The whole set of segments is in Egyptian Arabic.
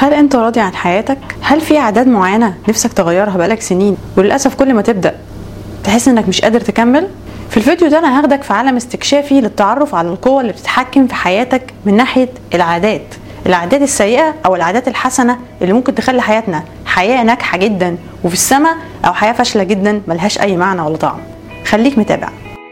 هل انت راضي عن حياتك هل في عادات معينه نفسك تغيرها بقالك سنين وللاسف كل ما تبدا تحس انك مش قادر تكمل في الفيديو ده انا هاخدك في عالم استكشافي للتعرف على القوة اللي بتتحكم في حياتك من ناحية العادات العادات السيئة او العادات الحسنة اللي ممكن تخلي حياتنا حياة ناجحة جدا وفي السماء او حياة فاشلة جدا ملهاش اي معنى ولا طعم خليك متابع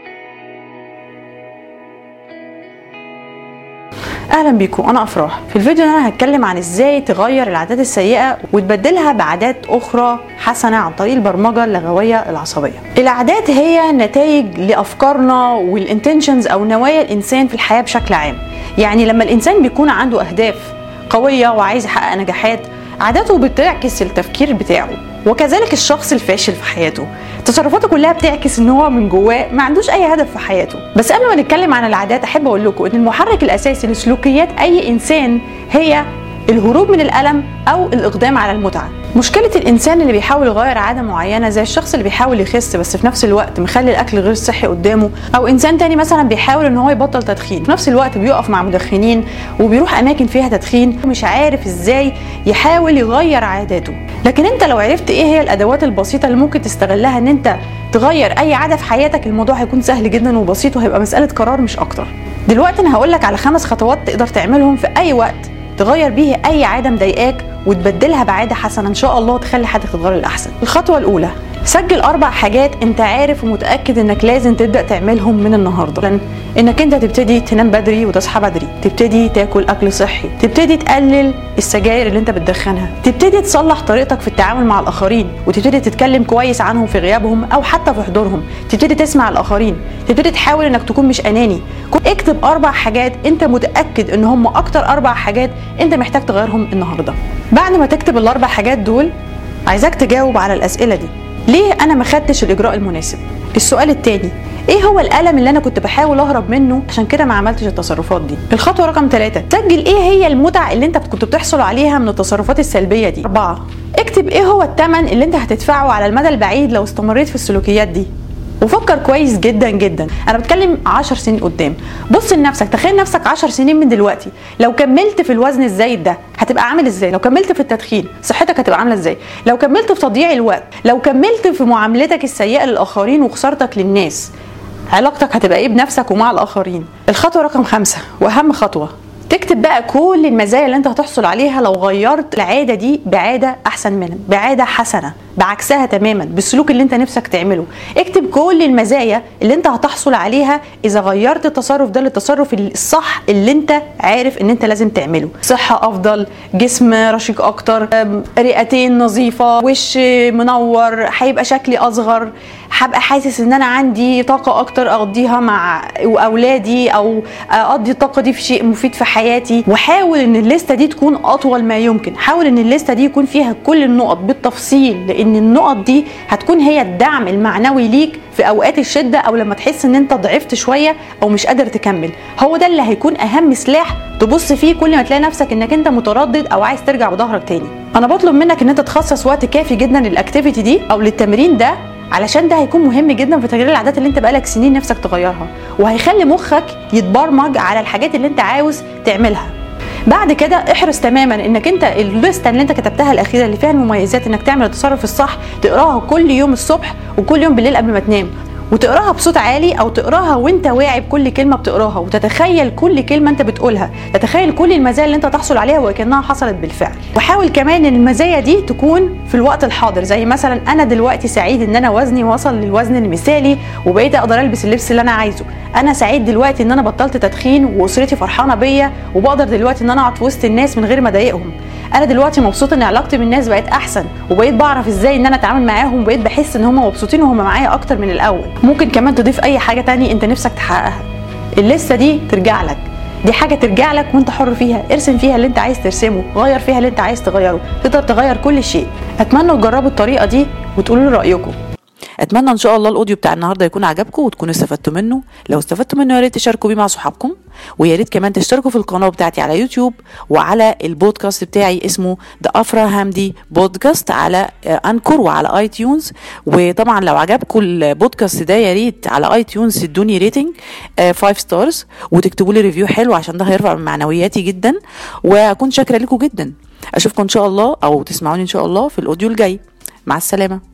اهلا بيكم انا افراح في الفيديو ده انا هتكلم عن ازاي تغير العادات السيئه وتبدلها بعادات اخرى حسنه عن طريق البرمجه اللغويه العصبيه العادات هي نتائج لافكارنا والانتنشنز او نوايا الانسان في الحياه بشكل عام يعني لما الانسان بيكون عنده اهداف قويه وعايز يحقق نجاحات عاداته بتعكس التفكير بتاعه وكذلك الشخص الفاشل في حياته تصرفاته كلها بتعكس ان هو من جواه ما عندوش اي هدف في حياته بس قبل ما نتكلم عن العادات احب اقول لكم ان المحرك الاساسي لسلوكيات اي انسان هي الهروب من الالم او الاقدام على المتعه مشكلة الإنسان اللي بيحاول يغير عادة معينة زي الشخص اللي بيحاول يخس بس في نفس الوقت مخلي الأكل غير صحي قدامه أو إنسان تاني مثلا بيحاول إن هو يبطل تدخين في نفس الوقت بيقف مع مدخنين وبيروح أماكن فيها تدخين ومش عارف إزاي يحاول يغير عاداته لكن أنت لو عرفت إيه هي الأدوات البسيطة اللي ممكن تستغلها إن أنت تغير أي عادة في حياتك الموضوع هيكون سهل جدا وبسيط وهيبقى مسألة قرار مش أكتر دلوقتي أنا هقول لك على خمس خطوات تقدر تعملهم في أي وقت تغير بيه اي عاده مضايقاك وتبدلها بعاده حسنه ان شاء الله تخلي حياتك تتغير للاحسن الخطوه الاولى سجل اربع حاجات انت عارف ومتاكد انك لازم تبدا تعملهم من النهارده لان انك انت تبتدي تنام بدري وتصحى بدري تبتدي تاكل اكل صحي تبتدي تقلل السجاير اللي انت بتدخنها تبتدي تصلح طريقتك في التعامل مع الاخرين وتبتدي تتكلم كويس عنهم في غيابهم او حتى في حضورهم تبتدي تسمع الاخرين تبتدي تحاول انك تكون مش اناني اكتب اربع حاجات انت متاكد ان هم اكتر اربع حاجات انت محتاج تغيرهم النهارده بعد ما تكتب الاربع حاجات دول عايزاك تجاوب على الاسئله دي ليه انا ما خدتش الاجراء المناسب السؤال التاني ايه هو الالم اللي انا كنت بحاول اهرب منه عشان كده ما عملتش التصرفات دي الخطوه رقم ثلاثة سجل ايه هي المتع اللي انت كنت بتحصل عليها من التصرفات السلبيه دي أربعة اكتب ايه هو الثمن اللي انت هتدفعه على المدى البعيد لو استمريت في السلوكيات دي وفكر كويس جدا جدا انا بتكلم 10 سنين قدام بص لنفسك تخيل نفسك 10 سنين من دلوقتي لو كملت في الوزن الزايد ده هتبقى عامل ازاي لو كملت في التدخين صحتك هتبقى عامله ازاي لو كملت في تضييع الوقت لو كملت في معاملتك السيئه للاخرين وخسارتك للناس علاقتك هتبقى ايه بنفسك ومع الاخرين الخطوه رقم خمسة واهم خطوه تكتب بقى كل المزايا اللي انت هتحصل عليها لو غيرت العاده دي بعاده احسن منها بعاده حسنه بعكسها تماما بالسلوك اللي انت نفسك تعمله اكتب كل المزايا اللي انت هتحصل عليها اذا غيرت التصرف ده للتصرف الصح اللي انت عارف ان انت لازم تعمله صحه افضل جسم رشيق اكتر رئتين نظيفه وش منور هيبقى شكلي اصغر هبقى حاسس ان انا عندي طاقه اكتر اقضيها مع اولادي او اقضي الطاقه دي في شيء مفيد في حياتي وحاول ان الليسته دي تكون اطول ما يمكن حاول ان الليسته دي يكون فيها كل النقط بالتفصيل لان النقط دي هتكون هي الدعم المعنوي ليك في اوقات الشده او لما تحس ان انت ضعفت شويه او مش قادر تكمل هو ده اللي هيكون اهم سلاح تبص فيه كل ما تلاقي نفسك انك انت متردد او عايز ترجع بظهرك تاني انا بطلب منك ان انت تخصص وقت كافي جدا للاكتيفيتي دي او للتمرين ده علشان ده هيكون مهم جدا في تغيير العادات اللي انت بقالك سنين نفسك تغيرها وهيخلي مخك يتبرمج على الحاجات اللي انت عاوز تعملها بعد كده احرص تماما انك انت الليسته اللي انت كتبتها الاخيره اللي فيها المميزات انك تعمل التصرف الصح تقراها كل يوم الصبح وكل يوم بالليل قبل ما تنام وتقراها بصوت عالي او تقراها وانت واعي بكل كلمه بتقراها وتتخيل كل كلمه انت بتقولها تتخيل كل المزايا اللي انت تحصل عليها وكانها حصلت بالفعل وحاول كمان ان المزايا دي تكون في الوقت الحاضر زي مثلا انا دلوقتي سعيد ان انا وزني وصل للوزن المثالي وبقيت اقدر البس اللبس اللي انا عايزه انا سعيد دلوقتي ان انا بطلت تدخين واسرتي فرحانه بيا وبقدر دلوقتي ان انا اقعد في وسط الناس من غير ما اضايقهم انا دلوقتي مبسوطه ان علاقتي بالناس بقت احسن وبقيت بعرف ازاي ان انا اتعامل معاهم وبقيت بحس ان هم مبسوطين وهم معايا اكتر من الاول ممكن كمان تضيف اي حاجه تانية انت نفسك تحققها اللسه دي ترجع لك دي حاجه ترجع لك وانت حر فيها ارسم فيها اللي انت عايز ترسمه غير فيها اللي انت عايز تغيره تقدر تغير كل شيء اتمنى تجربوا الطريقه دي وتقولوا لي رايكم اتمنى ان شاء الله الاوديو بتاع النهارده يكون عجبكم وتكونوا استفدتوا منه لو استفدتوا منه يا ريت تشاركوا بيه مع صحابكم ويا ريت كمان تشتركوا في القناه بتاعتي على يوتيوب وعلى البودكاست بتاعي اسمه ذا افرا هامدي بودكاست على انكور وعلى اي تيونز وطبعا لو عجبكم البودكاست ده يا ريت على اي تيونز تدوني ريتنج 5 ستارز وتكتبوا لي ريفيو حلو عشان ده هيرفع من معنوياتي جدا واكون شاكره لكم جدا اشوفكم ان شاء الله او تسمعوني ان شاء الله في الاوديو الجاي مع السلامه